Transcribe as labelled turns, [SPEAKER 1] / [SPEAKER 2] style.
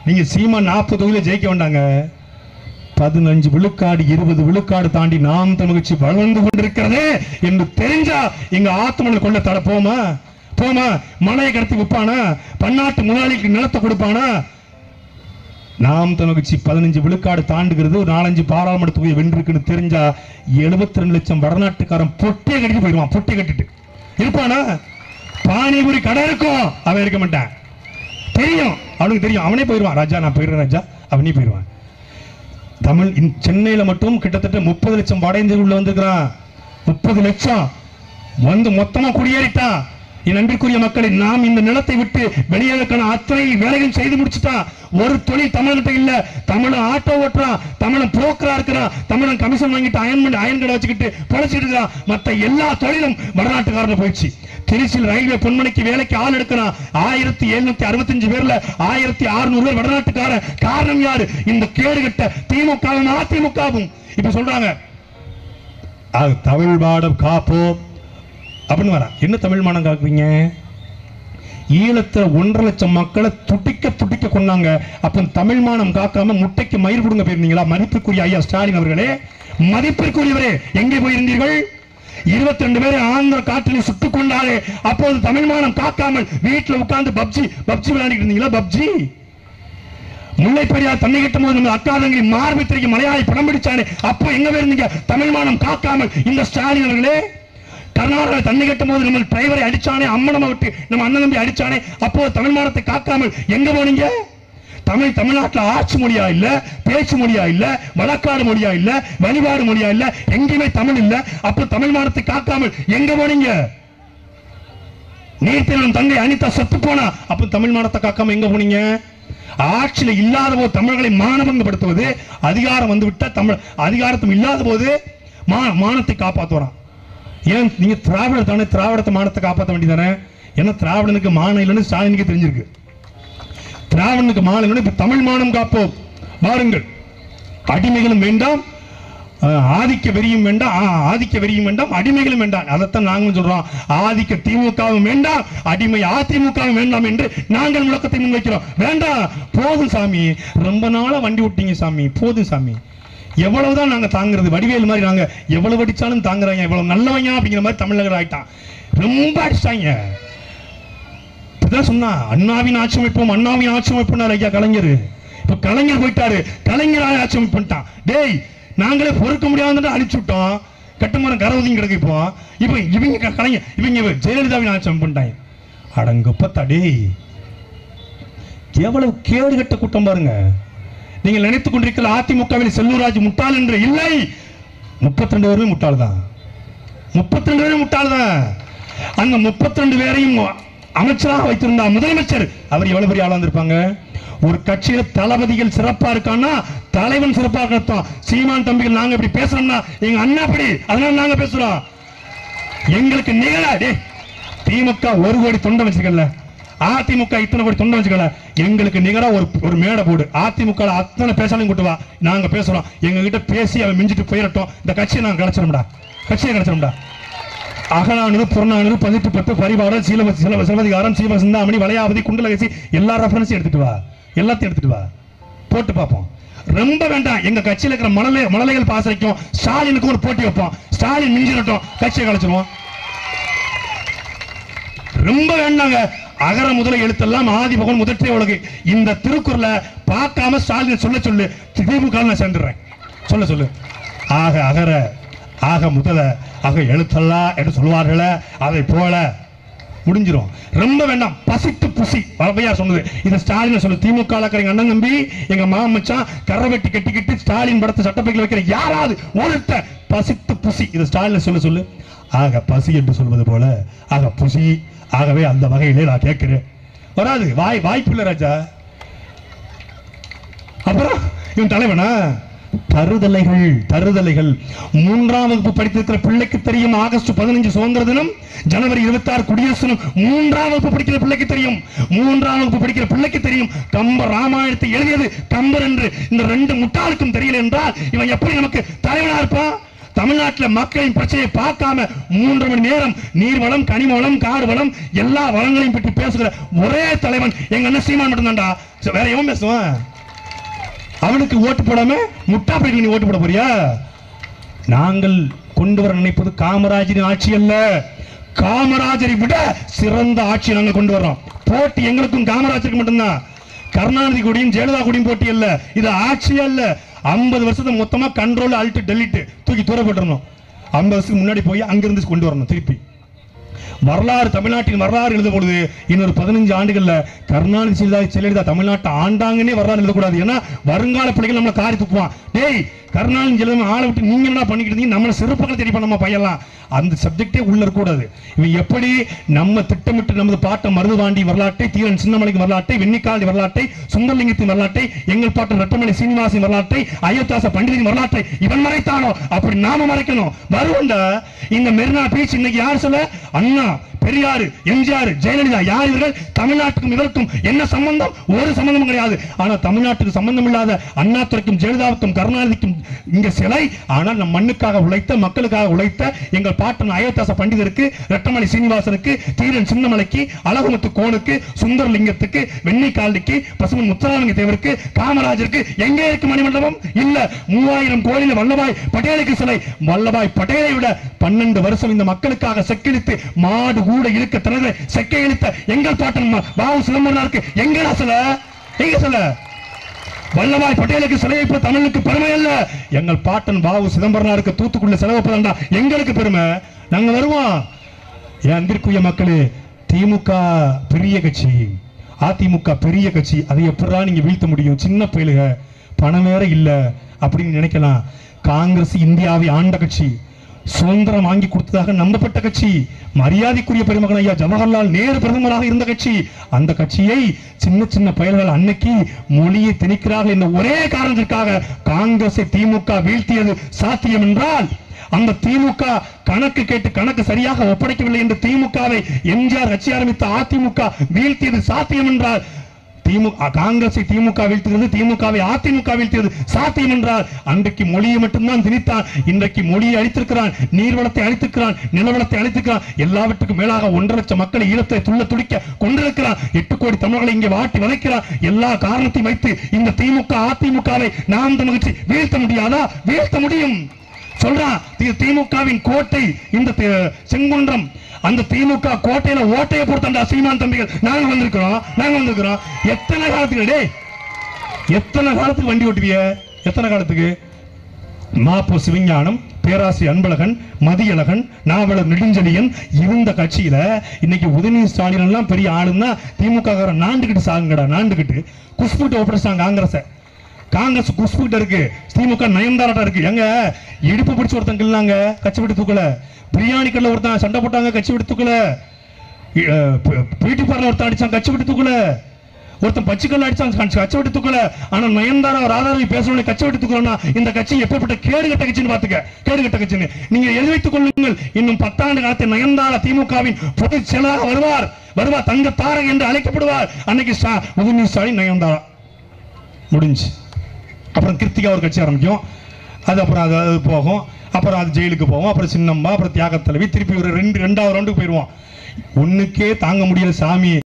[SPEAKER 1] நீங்க சீமா நாற்பது தொகுதியில ஜெயிக்க வேண்டாங்க பதினஞ்சு விழுக்காடு இருபது விழுக்காடு தாண்டி நாம் தமிழ்ச்சி வளர்ந்து கொண்டிருக்கிறதே என்று தெரிஞ்சா எங்க ஆத்மனில் கொள்ள தர போமா போமா மலையை கடத்தி விற்பானா பன்னாட்டு முதலாளிக்கு நிலத்தை கொடுப்பானா நாம் தமிழ்ச்சி பதினஞ்சு விழுக்காடு தாண்டுகிறது ஒரு நாலஞ்சு பாராளுமன்ற தொகுதியை வென்றிருக்குன்னு தெரிஞ்சா 72 ரெண்டு லட்சம் வடநாட்டுக்காரன் பொட்டியை கட்டிட்டு போயிடுவான் பொட்டியை கட்டிட்டு இருப்பானா பானிபுரி கடை இருக்கும் அவன் இருக்க மாட்டான் தெரியும் அவனுக்கு தெரியும் அவனே போயிடுவான் ராஜா நான் போயிடுறேன் ராஜா அவனே போயிடுவான் தமிழ் இந்த சென்னையில மட்டும் கிட்டத்தட்ட முப்பது லட்சம் வட இந்தியர்கள் உள்ள வந்திருக்கிறான் முப்பது லட்சம் வந்து மொத்தமா குடியேறிட்டான் என் அன்பிற்குரிய மக்களை நாம் இந்த நிலத்தை விட்டு வெளியேறக்கான அத்தனை வேலைகள் செய்து முடிச்சுட்டான் ஒரு தொழில் தமிழ்கிட்ட இல்ல தமிழன் ஆட்டோ ஓட்டுறான் தமிழன் புரோக்கரா இருக்கிறான் தமிழன் கமிஷன் வாங்கிட்டு அயன் பண்ணி அயன் கடை வச்சுக்கிட்டு பொழைச்சிட்டு இருக்கிறான் மத்த எல்லா தொழிலும் வடநாட்டுக்காரன் போயிடுச்சு திருச்சியில் ரயில்வே பொன்மணிக்கு வேலைக்கு ஆள் எடுக்கிறான் ஆயிரத்தி எழுநூத்தி அறுபத்தஞ்சு பேர்ல ஆயிரத்தி அறுநூறு பேர் வடநாட்டுக்காரன் காரணம் யாரு இந்த கேடுகட்ட திமுகவும் அதிமுகவும் இப்ப சொல்றாங்க அது தமிழ் மானம் காப்போம் அப்படின்னு வரா என்ன தமிழ் மானம் காக்குறீங்க ஈழத்துல ஒன்றரை லட்சம் மக்களை துடிக்க துடிக்க கொண்டாங்க அப்ப தமிழ் மானம் காக்காம முட்டைக்கு மயிர் கொடுங்க போயிருந்தீங்களா மதிப்பிற்குரிய ஐயா ஸ்டாலின் அவர்களே மதிப்பிற்குரியவரே எங்கே போயிருந்தீர்கள் இருபத்தி ரெண்டு பேரை ஆந்திர காற்றில் சுட்டுக் கொண்டாலே அப்போது தமிழ் மானம் காக்காமல் வீட்டுல உட்கார்ந்து பப்ஜி பப்ஜி விளையாடிட்டு இருந்தீங்களா பப்ஜி முல்லை பெரியார் தன்னை கட்டும் போது நம்ம அக்காதங்கி மார்பு திரைக்கு மலையாளி படம் பிடிச்சானே அப்போ எங்க போயிருந்தீங்க தமிழ் மானம் காக்காமல் இந்த ஸ்டாலின் அவர்களே கர்நாடகா தண்ணி கட்டும் போது நம்ம டிரைவரை அடிச்சானே அம்மனமா விட்டு நம்ம அண்ணன் தம்பி அடிச்சானே அப்போ தமிழ் மானத்தை காக்காமல் எங்க போனீங்க தமிழ் தமிழ்நாட்டுல ஆட்சி மொழியா இல்ல பேச்சு மொழியா இல்ல வழக்காடு மொழியா இல்ல வழிபாடு மொழியா இல்ல எங்கேயுமே தமிழ் இல்ல அப்போ தமிழ் மானத்தை காக்காமல் எங்க போனீங்க நீர்த்தினம் தங்கை அனிதா செத்து போனா அப்ப தமிழ் மானத்தை காக்காம எங்க போனீங்க ஆட்சியில இல்லாத போது தமிழர்களை மானபங்கப்படுத்துவது அதிகாரம் வந்து விட்டா தமிழ் அதிகாரத்தும் இல்லாத போது மா- மானத்தை காப்பாத்துறான் ஏன் நீங்க திராவிடர் தானே திராவிடத்தை மானத்தை காப்பாற்ற வேண்டியதானே ஏன்னா திராவிடனுக்கு மானம் இல்லைன்னு ஸ்டாலினுக்கு தெரிஞ்சிருக்கு திராவிடனுக்கு மானம் இல்லைன்னு இப்ப தமிழ் மானம் காப்போம் வாருங்கள் அடிமைகளும் வேண்டாம் அஹ், ஆதிக்க வெறியும் வேண்டாம் ஆ, ஆதிக்க வெறியும் வேண்டாம் அடிமைகளும் வேண்டாம் அதைத்தான் நாங்களும் சொல்றோம் ஆதிக்க திமுகவும் வேண்டாம் அடிமை அதிமுகவும் வேண்டாம் என்று நாங்கள் முழக்கத்தை முன்வைக்கிறோம் வேண்டாம் போதும் சாமி ரொம்ப நாளா வண்டி விட்டீங்க சாமி போதும் சாமி எவ்வளவுதான் நாங்க தாங்குறது வடிவேல் மாதிரி நாங்க எவ்வளவு அடிச்சாலும் தாங்குறாங்க எவ்வளவு நல்லவங்க அப்படிங்கிற மாதிரி தமிழகர் ஆயிட்டான் ரொம்ப அடிச்சிட்டாங்க இப்பதான் சொன்னா அண்ணாவின் ஆட்சி அமைப்போம் அண்ணாவின் ஆட்சி அமைப்புனார் ஐயா கலைஞர் இப்ப கலைஞர் போயிட்டாரு கலைஞர் ஆட்சி அமைப்பு பண்ணிட்டான் டேய் நாங்களே பொறுக்க முடியாதுன்னு அழிச்சு விட்டோம் கட்டுமரம் கரவதியும் கிடக்கு இப்போ இப்ப இவங்க க- கலைஞர் இவங்க ஜெயலலிதாவின் ஆட்சி அமைப்பு பண்ணிட்டாங்க அடங்கப்பத்தா டேய் எவ்வளவு கேடு கட்ட கூட்டம் பாருங்க நீங்கள் நினைத்துக் கொண்டிருக்கிற அதிமுகவில் செல்லூராஜ் முட்டாள் என்று இல்லை முப்பத்தி ரெண்டு பேருமே முட்டாள் தான் முப்பத்தி ரெண்டு பேரும் முட்டாள் தான் அந்த முப்பத்தி ரெண்டு பேரையும் அமைச்சராக வைத்திருந்த முதலமைச்சர் அவர் எவ்வளவு பெரிய ஆளா இருந்திருப்பாங்க ஒரு கட்சியில தளபதிகள் சிறப்பா இருக்கான்னா தலைவன் சிறப்பா இருக்கட்டும் சீமான் தம்பிகள் நாங்க இப்படி பேசுறோம்னா எங்க அண்ணா அப்படி அதனால நாங்க பேசுறோம் எங்களுக்கு நிகழா டே திமுக ஒரு கோடி தொண்டை வச்சிருக்கல அதிமுக இத்தனை கோடி தொண்டை வச்சுக்கல எங்களுக்கு நிகரா ஒரு ஒரு மேடை போடு அதிமுக ல அத்தனை பேசாலும் கூட்டு வா நாங்க பேசுறோம் எங்க கிட்ட பேசி அவன் மிஞ்சிட்டு போயிடட்டும் இந்த கட்சியை நாங்க கிடைச்சிரும்டா கட்சியை கிடைச்சிரும்டா அகநானூறு புறநானூறு பதிப்பு பத்து பரிபாடல் சீல சிலவ சிலவதிகாரம் சீவ சிந்தாமணி வளையாவதி குண்டலகசி எல்லா ரெஃபரன்ஸையும் எடுத்துட்டு வா எல்லாத்தையும் எடுத்துட்டு வா போட்டு பார்ப்போம் ரொம்ப வேண்டாம் எங்க கட்சியில இருக்கிற மணலை மணலைகள் பாஸ் வைக்கும் ஸ்டாலினுக்கு ஒரு போட்டி வைப்போம் ஸ்டாலின் மிஞ்சிடட்டும் கட்சியை கலைச்சிருவோம் ரொம்ப வேண்டாங்க அகர முதல எழுத்தெல்லாம் ஆதிபகன் முதற்றே உலகு இந்த திருக்குறளை பார்க்காம ஸ்டாலின் சொல்ல சொல்லு திமுக நான் சென்றுறேன் சொல்ல சொல்லு ஆக அகர ஆக முதல ஆக எழுத்தல்லா என்று சொல்வார்களே அதை போல முடிஞ்சிரும் ரொம்ப வேண்டாம் பசித்து புசி வளவையார் சொன்னது இதை ஸ்டாலின் சொல்லு திமுக ல இருக்கிற எங்க அண்ணன் தம்பி எங்க மாமச்சான் கரை வெட்டி கட்டிக்கிட்டு ஸ்டாலின் படத்தை சட்டப்பையில் வைக்கிற யாராவது ஒருத்த பசித்து புசி இதை ஸ்டாலின் சொல்ல சொல்லு ஆக பசி என்று சொல்வது போல ஆக புசி ஆகவே அந்த வகையிலே நான் கேட்கிறேன் வராது வாய் வாய்ப்பு இல்லை ராஜா அப்புறம் இவன் தலைவனா தருதலைகள் தருதலைகள் மூன்றாம் வகுப்பு படித்திருக்கிற பிள்ளைக்கு தெரியும் ஆகஸ்ட் பதினஞ்சு சுதந்திர தினம் ஜனவரி இருபத்தி ஆறு குடியரசு தினம் மூன்றாம் வகுப்பு படிக்கிற பிள்ளைக்கு தெரியும் மூன்றாம் வகுப்பு படிக்கிற பிள்ளைக்கு தெரியும் கம்பர் ராமாயணத்தை எழுதியது கம்பர் என்று இந்த ரெண்டு முட்டாளுக்கும் தெரியல என்றால் இவன் எப்படி நமக்கு தலைவனா இருப்பான் தமிழ்நாட்டுல மக்களின் பிரச்சனையை பார்க்காம மூன்று மணி நேரம் நீர்வளம் கனிம வளம் காடு வளம் எல்லா வளங்களையும் பற்றி பேசுகிற ஒரே தலைவன் எங்க அண்ணன் சீமான் மட்டும்தான்டா சரி, வேற எவன் பேசுவான் அவனுக்கு ஓட்டு போடாம முட்டா போயிட்டு நீ ஓட்டு போட போறியா நாங்கள் கொண்டு வர நினைப்பது காமராஜரின் ஆட்சி அல்ல காமராஜரை விட சிறந்த ஆட்சி நாங்கள் கொண்டு வர்றோம் போட்டி எங்களுக்கும் காமராஜருக்கு மட்டும்தான் கருணாநிதி கூடயும் ஜெயலலிதா கூடயும் போட்டி அல்ல இது ஆட்சி அல்ல ஐம்பது வருஷத்தை மொத்தமா கண்ட்ரோல் அல்ட் டெலிட் தூக்கி தூர போட்டுறணும் ஐம்பது வருஷத்துக்கு முன்னாடி போய் அங்கிருந்து கொண்டு வரணும் திருப்பி வரலாறு தமிழ்நாட்டின் வரலாறு எழுத பொழுது இன்னொரு பதினஞ்சு ஆண்டுகள்ல கருணாநிதி ஜெயலலிதா ஜெயலலிதா தமிழ்நாட்டை ஆண்டாங்கன்னே வரலாறு எழுதக்கூடாது ஏன்னா வருங்கால பிள்ளைகள் நம்மளை காரி துப்புவான் டேய் கருணாநிதி ஜெயலலிதா ஆளை விட்டு நீங்க என்ன பண்ணிக்கிட்டு இருந்தீங்க நம்மளை சிறப்புகளை தெரிய பண்ண பையலாம் அந்த சப்ஜெக்டே உள்ள இருக்கக்கூடாது இவன் எப்படி நம்ம திட்டமிட்டு நமது பாட்ட மருதுவாண்டி வரலாற்றை தீரன் சின்னமலைக்கு வரலாற்றை வெண்ணிக்காலி வரலாற்றை சுந்தரலிங்கத்தின் வரலாற்றை எங்கள் பாட்டன் ரட்டமணி சீனிவாசின் வரலாற்றை அயோத்தாச பண்டிதின் வரலாற்றை இவன் மறைத்தானோ அப்படி நாம மறைக்கணும் வருவண்டா இந்த மெரினா பீச் இன்னைக்கு யார் சொல்ல அண்ணா பெரியார் எம்ஜிஆர் ஜெயலலிதா யார் இவர்கள் தமிழ்நாட்டுக்கும் இவருக்கும் என்ன சம்பந்தம் ஒரு சம்பந்தமும் கிடையாது ஆனா தமிழ்நாட்டுக்கு சம்பந்தம் இல்லாத அண்ணாதுரைக்கும் ஜெயலலிதாவுக்கும் கருணாநிதிக்கும் இங்க சிலை ஆனால் நம் மண்ணுக்காக உழைத்த மக்களுக்காக உழைத்த எங்கள் பாட்டன் அயோத்தாச பண்டிதருக்கு ரெட்டமணி சீனிவாசனுக்கு தீரன் சின்னமலைக்கு அழகுமுத்து கோனுக்கு சுந்தரலிங்கத்துக்கு வெண்ணிக்காலிக்கு பசுமன் முத்துராமலிங்க தேவருக்கு காமராஜருக்கு எங்கே இருக்கு மணிமண்டபம் இல்ல மூவாயிரம் கோயில வல்லபாய் பட்டேலுக்கு சிலை வல்லபாய் பட்டேலை விட பன்னெண்டு வருஷம் இந்த மக்களுக்காக செக்கிழித்து மாடு கூட இழுக்க திணற செக்கை இழுத்த எங்கள் பாட்டன் ம- வாவு சிதம்பரனாருக்கு எங்கடா சில எங்க சில வல்லபாய் பட்டேலுக்கு சிலை வைப்பது தமிழுக்கு பெருமை அல்ல எங்கள் பாட்டன் வாவு சிதம்பரனாருக்கு தூத்துக்குள்ள செலவப்பதாண்டா எங்களுக்கு பெருமை நாங்க வருவோம் என் அன்பிற்குரிய மக்களே திமுக பெரிய கட்சி அதிமுக பெரிய கட்சி அதை எப்படா நீங்க வீழ்த்த முடியும் சின்ன பயலுக பணம் வேற இல்ல அப்படின்னு நினைக்கலாம் காங்கிரஸ் இந்தியாவை ஆண்ட கட்சி சுதந்திரம் வாங்கி கொடுத்ததாக நம்பப்பட்ட கட்சி மரியாதைக்குரிய பெருமகன் ஐயா ஜவஹர்லால் நேரு பிரதமராக இருந்த கட்சி அந்த கட்சியை சின்ன சின்ன பயல்கள் அன்னைக்கு மொழியை திணிக்கிறார்கள் என்ற ஒரே காரணத்திற்காக காங்கிரஸை திமுக வீழ்த்தியது சாத்தியம் என்றால் அந்த திமுக கணக்கு கேட்டு கணக்கு சரியாக ஒப்படைக்கவில்லை என்று திமுகவை எம்ஜிஆர் கட்சி ஆரம்பித்த அதிமுக வீழ்த்தியது சாத்தியம் என்றால் திமுக காங்கிரஸை திமுக வீழ்த்துகிறது திமுகவை அதிமுக வீழ்த்தியது சாத்தியம் என்றால் அன்றைக்கு மொழியை மட்டும்தான் திணித்தான் இன்றைக்கு மொழியை அழித்திருக்கிறான் நீர்வளத்தை அழித்திருக்கிறான் நிலவளத்தை அழித்திருக்கிறான் எல்லாவற்றுக்கும் மேலாக ஒன்றரை லட்சம் மக்களை ஈழத்தை துள்ள துடிக்க கொண்டிருக்கிறான் எட்டு கோடி தமிழர்களை இங்கே வாட்டி வதைக்கிறான் எல்லா காரணத்தையும் வைத்து இந்த திமுக அதிமுகவை நாம் தமிழ்ச்சி வீழ்த்த முடியாதா வீழ்த்த முடியும் சொல்றான் தி- திமுகவின் கோட்டை இந்த தி- செங்குன்றம் அந்த திமுக கோட்டையில ஓட்டையை பொறுத்தண்டா சீமான் தம்பிகள் நாங்க வந்திருக்கிறோம் நாங்க வந்திருக்கிறோம் எத்தனை காலத்துக்கு டேய் எத்தனை காலத்துக்கு வண்டி ஓட்டுவிய எத்தனை காலத்துக்கு மாப்போ சிவஞானம் பேராசி அன்பழகன் மதியழகன் நாவலர் நெடுஞ்செழியன் இருந்த கட்சியில இன்னைக்கு உதயநிதி ஸ்டாலின் எல்லாம் பெரிய ஆளுன்னா திமுக காரன் நாண்டுகிட்டு சாகுங்கடா நாண்டுகிட்டு குஷ்புட்டு ஒப்படைச்சாங்க காங்கிரஸை காங்கிரஸ் குஷ்புகிட்ட இருக்கு திமுக நயன்தாராட்ட இருக்கு எங்க இடுப்பு பிடிச்சு ஒருத்தன் கிள்ளாங்க கட்சி விட்டு தூக்கல பிரியாணி கல்ல ஒருத்தன் சண்டை போட்டாங்க கட்சி விட்டு தூக்கல பியூட்டி பார்லர் ஒருத்தன் அடிச்சான் கட்சி விட்டு தூக்கல ஒருத்தன் பச்சைக்கல்ல அடிச்சான் கட்சி கட்சி விட்டு தூக்கல ஆனா நயன்தாரா ராதாரவி பேசணும் கட்சி விட்டு தூக்கலன்னா இந்த கட்சி எப்பேற்பட்ட கேடு கட்ட கட்சின்னு பாத்துக்க கேடு கட்ட கட்சின்னு நீங்க எழுதி வைத்துக் கொள்ளுங்கள் இன்னும் பத்தாண்டு காலத்தில் நயன்தாரா திமுகவின் பொதுச் செயலாளர் வருவார் வருவார் தங்க தாரகை என்று அழைக்கப்படுவார் அன்னைக்கு ஸ்டா- உதயநிதி ஸ்டாலின் நயன்தாரா முடிஞ்சு அப்புறம் கிருத்திகா ஒரு கட்சி ஆரம்பிக்கும் அது அப்புறம் அது அது போகும் அப்புறம் அது ஜெயிலுக்கு போவோம் அப்புறம் சின்னம்மா அப்புறம் தியாக தலைவி திருப்பி ஒரு ரெண்டு ரெண்டாவது ரவுண்டுக்கு போயிடுவோம் ஒண்ணுக்கே தாங்க முடியல சாமி